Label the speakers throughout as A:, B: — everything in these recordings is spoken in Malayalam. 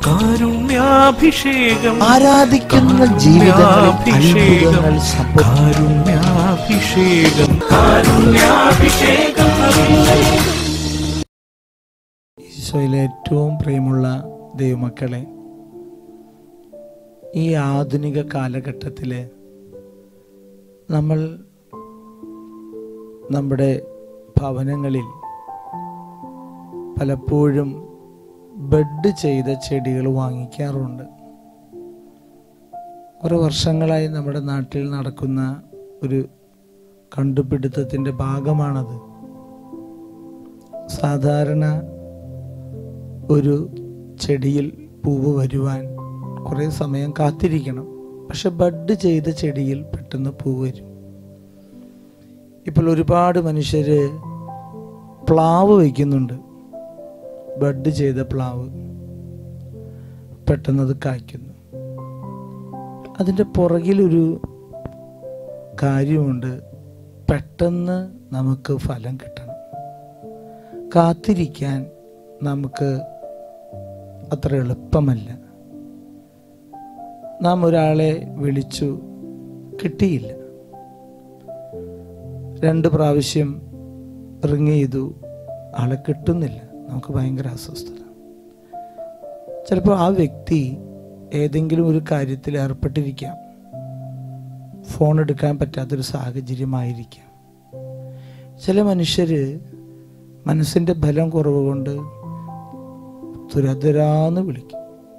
A: കാരുണ്യാഭിഷേകം
B: ആരാധിക്കുന്ന ജീവിതങ്ങളിൽ അത്ഭുതങ്ങൾ സംഭവിക്കും
A: കാരുണ്യാഭിഷേകം കാരുണ്യാഭിഷേകം
B: ഈശോയിലെ ഏറ്റവും പ്രിയമുള്ള ദൈവമക്കളെ ഈ ആധുനിക കാലഘട്ടത്തിൽ നമ്മൾ നമ്മുടെ ഭവനങ്ങളിൽ പലപ്പോഴും ബെഡ് ചെയ്ത ചെടികൾ വാങ്ങിക്കാറുണ്ട് കുറേ വർഷങ്ങളായി നമ്മുടെ നാട്ടിൽ നടക്കുന്ന ഒരു കണ്ടുപിടുത്തത്തിൻ്റെ ഭാഗമാണത് സാധാരണ ഒരു ചെടിയിൽ പൂവ് വരുവാൻ കുറേ സമയം കാത്തിരിക്കണം പക്ഷെ ബഡ് ചെയ്ത ചെടിയിൽ പെട്ടെന്ന് പൂവ് വരും ഇപ്പോൾ ഒരുപാട് മനുഷ്യർ പ്ലാവ് വയ്ക്കുന്നുണ്ട് ബഡ് ചെയ്ത പ്ലാവ് പെട്ടെന്നത് കായ്ക്കുന്നു അതിൻ്റെ പുറകിലൊരു കാര്യമുണ്ട് പെട്ടെന്ന് നമുക്ക് ഫലം കിട്ടണം കാത്തിരിക്കാൻ നമുക്ക് അത്ര എളുപ്പമല്ല നാം ഒരാളെ വിളിച്ചു കിട്ടിയില്ല രണ്ട് പ്രാവശ്യം റിങ് ചെയ്തു ആളെ കിട്ടുന്നില്ല നമുക്ക് ഭയങ്കര അസ്വസ്ഥത ചിലപ്പോൾ ആ വ്യക്തി ഏതെങ്കിലും ഒരു കാര്യത്തിൽ ഏർപ്പെട്ടിരിക്കാം ഫോൺ എടുക്കാൻ പറ്റാത്തൊരു സാഹചര്യമായിരിക്കാം ചില മനുഷ്യർ മനസ്സിൻ്റെ ബലം കുറവ് കൊണ്ട് തുരതുരാന്ന് വിളിക്കും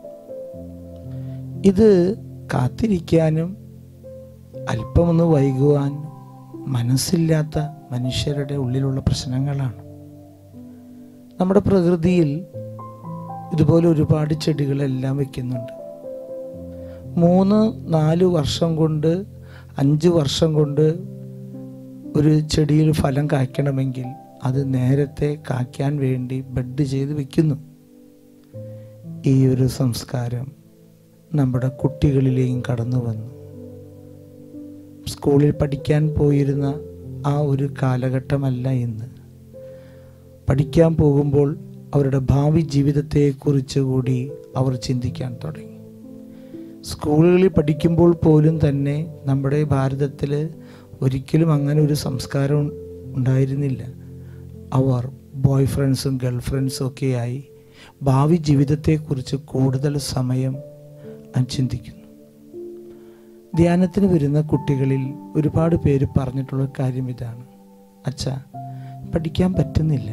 B: ഇത് കാത്തിരിക്കാനും അല്പമൊന്ന് വൈകുവാനും മനസ്സില്ലാത്ത മനുഷ്യരുടെ ഉള്ളിലുള്ള പ്രശ്നങ്ങളാണ് നമ്മുടെ പ്രകൃതിയിൽ ഇതുപോലെ ഒരുപാട് ചെടികളെല്ലാം വെക്കുന്നുണ്ട് മൂന്ന് നാല് വർഷം കൊണ്ട് അഞ്ച് വർഷം കൊണ്ട് ഒരു ചെടിയിൽ ഫലം കായ്ക്കണമെങ്കിൽ അത് നേരത്തെ കായ്ക്കാൻ വേണ്ടി ബെഡ് ചെയ്ത് വെക്കുന്നു ഈ ഒരു സംസ്കാരം നമ്മുടെ കുട്ടികളിലേക്കും കടന്നു വന്നു സ്കൂളിൽ പഠിക്കാൻ പോയിരുന്ന ആ ഒരു കാലഘട്ടമല്ല ഇന്ന് പഠിക്കാൻ പോകുമ്പോൾ അവരുടെ ഭാവി ജീവിതത്തെക്കുറിച്ച് കൂടി അവർ ചിന്തിക്കാൻ തുടങ്ങി സ്കൂളുകളിൽ പഠിക്കുമ്പോൾ പോലും തന്നെ നമ്മുടെ ഭാരതത്തിൽ ഒരിക്കലും അങ്ങനെ ഒരു സംസ്കാരം ഉണ്ടായിരുന്നില്ല അവർ ബോയ് ഫ്രണ്ട്സും ഗേൾ ഫ്രണ്ട്സും ഒക്കെയായി ഭാവി ജീവിതത്തെക്കുറിച്ച് കൂടുതൽ സമയം ചിന്തിക്കുന്നു ധ്യാനത്തിന് വരുന്ന കുട്ടികളിൽ ഒരുപാട് പേര് പറഞ്ഞിട്ടുള്ള കാര്യം ഇതാണ് അച്ഛ പഠിക്കാൻ പറ്റുന്നില്ല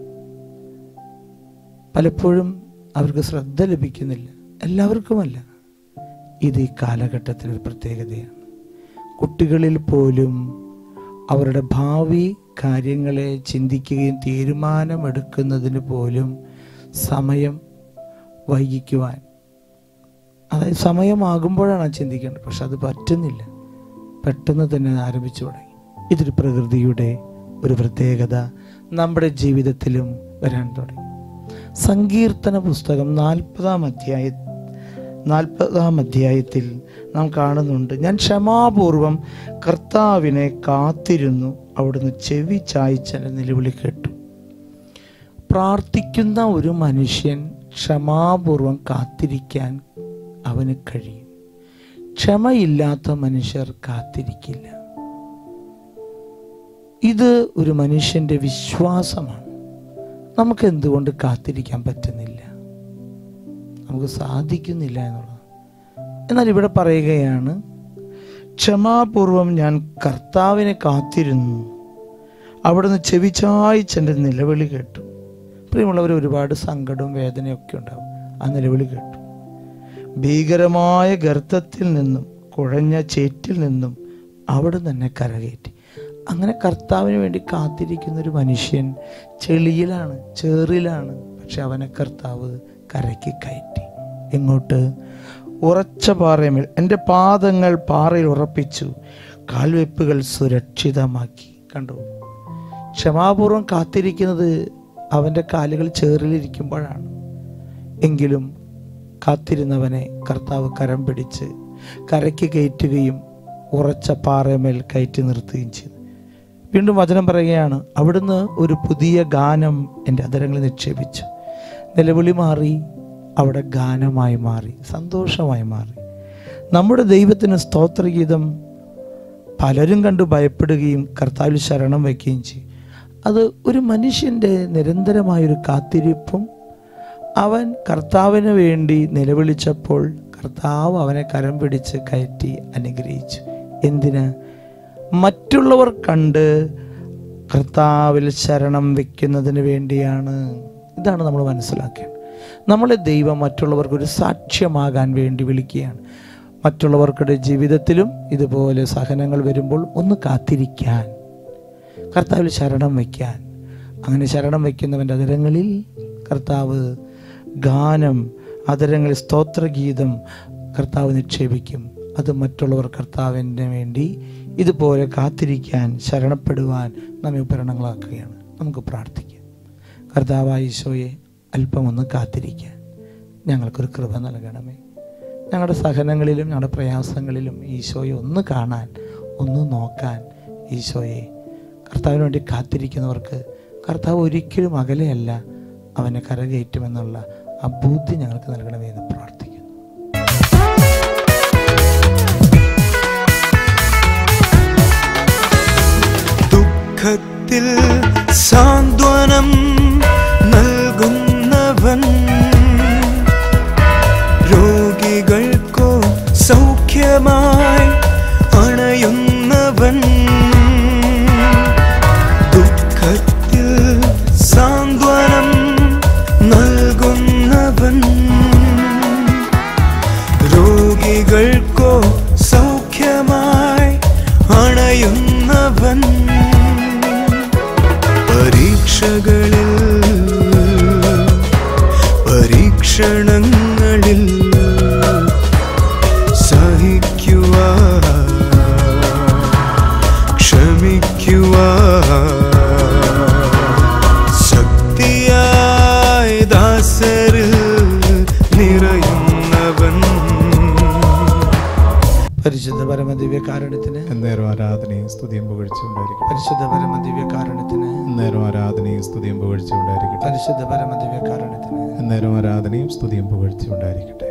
B: പലപ്പോഴും അവർക്ക് ശ്രദ്ധ ലഭിക്കുന്നില്ല എല്ലാവർക്കുമല്ല ഇത് ഈ കാലഘട്ടത്തിൽ ഒരു പ്രത്യേകതയാണ് കുട്ടികളിൽ പോലും അവരുടെ ഭാവി കാര്യങ്ങളെ ചിന്തിക്കുകയും തീരുമാനമെടുക്കുന്നതിന് പോലും സമയം വൈകിക്കുവാൻ അതായത് സമയമാകുമ്പോഴാണ് ചിന്തിക്കേണ്ടത് പക്ഷെ അത് പറ്റുന്നില്ല പെട്ടെന്ന് തന്നെ ആരംഭിച്ചു തുടങ്ങി ഇതൊരു പ്രകൃതിയുടെ ഒരു പ്രത്യേകത നമ്മുടെ ജീവിതത്തിലും വരാൻ തുടങ്ങി സങ്കീർത്തന പുസ്തകം നാൽപ്പതാം അധ്യായ നാൽപ്പതാം അധ്യായത്തിൽ നാം കാണുന്നുണ്ട് ഞാൻ ക്ഷമാപൂർവം കർത്താവിനെ കാത്തിരുന്നു അവിടുന്ന് ചെവി ചായ്ച്ചൻ്റെ നിലവിളി കേട്ടു പ്രാർത്ഥിക്കുന്ന ഒരു മനുഷ്യൻ ക്ഷമാപൂർവം കാത്തിരിക്കാൻ അവന് കഴിയും ക്ഷമയില്ലാത്ത മനുഷ്യർ കാത്തിരിക്കില്ല ഇത് ഒരു മനുഷ്യന്റെ വിശ്വാസമാണ് നമുക്ക് എന്തുകൊണ്ട് കാത്തിരിക്കാൻ പറ്റുന്നില്ല നമുക്ക് സാധിക്കുന്നില്ല എന്നുള്ളത് എന്നാൽ ഇവിടെ പറയുകയാണ് ക്ഷമാപൂർവം ഞാൻ കർത്താവിനെ കാത്തിരുന്നു അവിടുന്ന് ചെവിച്ചായിച്ചെൻ്റെ നിലവിളി കേട്ടു പ്രിയമുള്ളവർ ഒരുപാട് സങ്കടവും വേദനയൊക്കെ ഉണ്ടാവും ആ നിലവിളി കേട്ടു ഭീകരമായ ഗർത്തത്തിൽ നിന്നും കുഴഞ്ഞ ചേറ്റിൽ നിന്നും അവിടെ തന്നെ കരകയറ്റി അങ്ങനെ കർത്താവിന് വേണ്ടി കാത്തിരിക്കുന്ന ഒരു മനുഷ്യൻ ചെളിയിലാണ് ചേറിലാണ് പക്ഷെ അവനെ കർത്താവ് കരയ്ക്ക് കയറ്റി എങ്ങോട്ട് ഉറച്ച പാറയമേൽ എൻ്റെ പാദങ്ങൾ പാറയിൽ ഉറപ്പിച്ചു കാൽവെപ്പുകൾ സുരക്ഷിതമാക്കി കണ്ടു ക്ഷമാപൂർവം കാത്തിരിക്കുന്നത് അവൻ്റെ കാലുകൾ ചേറിലിരിക്കുമ്പോഴാണ് എങ്കിലും കാത്തിരുന്നവനെ കർത്താവ് കരം പിടിച്ച് കരയ്ക്ക് കയറ്റുകയും ഉറച്ച പാറമേൽ കയറ്റി നിർത്തുകയും ചെയ്തു വീണ്ടും വചനം പറയുകയാണ് അവിടുന്ന് ഒരു പുതിയ ഗാനം എൻ്റെ അതരങ്ങളിൽ നിക്ഷേപിച്ചു നിലവിളി മാറി അവിടെ ഗാനമായി മാറി സന്തോഷമായി മാറി നമ്മുടെ ദൈവത്തിന് സ്തോത്രഗീതം പലരും കണ്ട് ഭയപ്പെടുകയും കർത്താവിൽ ശരണം വയ്ക്കുകയും ചെയ്യും അത് ഒരു മനുഷ്യൻ്റെ നിരന്തരമായൊരു കാത്തിരിപ്പും അവൻ കർത്താവിന് വേണ്ടി നിലവിളിച്ചപ്പോൾ കർത്താവ് അവനെ കരം പിടിച്ച് കയറ്റി അനുഗ്രഹിച്ചു എന്തിന് മറ്റുള്ളവർ കണ്ട് കർത്താവിൽ ശരണം വെക്കുന്നതിന് വേണ്ടിയാണ് ഇതാണ് നമ്മൾ മനസ്സിലാക്കേണ്ടത് നമ്മളെ ദൈവം മറ്റുള്ളവർക്ക് ഒരു സാക്ഷ്യമാകാൻ വേണ്ടി വിളിക്കുകയാണ് മറ്റുള്ളവർക്കുടെ ജീവിതത്തിലും ഇതുപോലെ സഹനങ്ങൾ വരുമ്പോൾ ഒന്ന് കാത്തിരിക്കാൻ കർത്താവിൽ ശരണം വയ്ക്കാൻ അങ്ങനെ ശരണം വയ്ക്കുന്നവൻ്റെ അതിരങ്ങളിൽ കർത്താവ് ഗാനം അതിരങ്ങളിൽ സ്തോത്രഗീതം കർത്താവ് നിക്ഷേപിക്കും അത് മറ്റുള്ളവർ കർത്താവിന് വേണ്ടി ഇതുപോലെ കാത്തിരിക്കാൻ ശരണപ്പെടുവാൻ നമ്മെ ഉപകരണങ്ങളാക്കുകയാണ് നമുക്ക് പ്രാർത്ഥിക്കാം കർത്താവായ ഈശോയെ അല്പമൊന്ന് കാത്തിരിക്കാൻ ഞങ്ങൾക്കൊരു കൃപ നൽകണമേ ഞങ്ങളുടെ സഹനങ്ങളിലും ഞങ്ങളുടെ പ്രയാസങ്ങളിലും ഈശോയെ ഒന്ന് കാണാൻ ഒന്ന് നോക്കാൻ ഈശോയെ കർത്താവിന് വേണ്ടി കാത്തിരിക്കുന്നവർക്ക് കർത്താവ് ഒരിക്കലും അകലെയല്ല അവനെ കരകയറ്റുമെന്നുള്ള ആ ബുദ്ധി ഞങ്ങൾക്ക് നൽകണമേ എന്ന് പ്രാർത്ഥിക്കുന്നു
C: ദുഃഖത്തിൽ സാന്ത്വനം നൽകുന്നവൻ രോഗികൾക്കോ സൗഖ്യമായി അണയുന്നവൻ ദുഃഖത്തിൽ സാന്ത്വനം നൽകുന്നവൻ രോഗികൾക്കോ സൗഖ്യമായി അണയുന്നവൻ പരീക്ഷകളിൽ പരീക്ഷണങ്ങളിൽ സഹിക്കുവാ ക്ഷമിക്കുവാ ശക്തിയായ ദാസരിൽ നിറയുന്നവൻ
B: പരിശുദ്ധ പരമദിവ്യ കാരണത്തിന്
D: എന്നേരം ആരാധനയും സ്തുതിയും പുകഴ്ചയുണ്ടായിരിക്കട്ടെ
B: പരിശുദ്ധ പരമദിവ്യ കാരണത്തിന്
D: എന്നേരം ആരാധനയും സ്തുതിയും പുകഴ്ചയുണ്ടായിരിക്കട്ടെ
B: പരിശുദ്ധ പരമദിവ്യ കാരണത്തിന്
D: എന്നേരം ആരാധനയും സ്തുതിയും പുകഴ്ചയുണ്ടായിരിക്കട്ടെ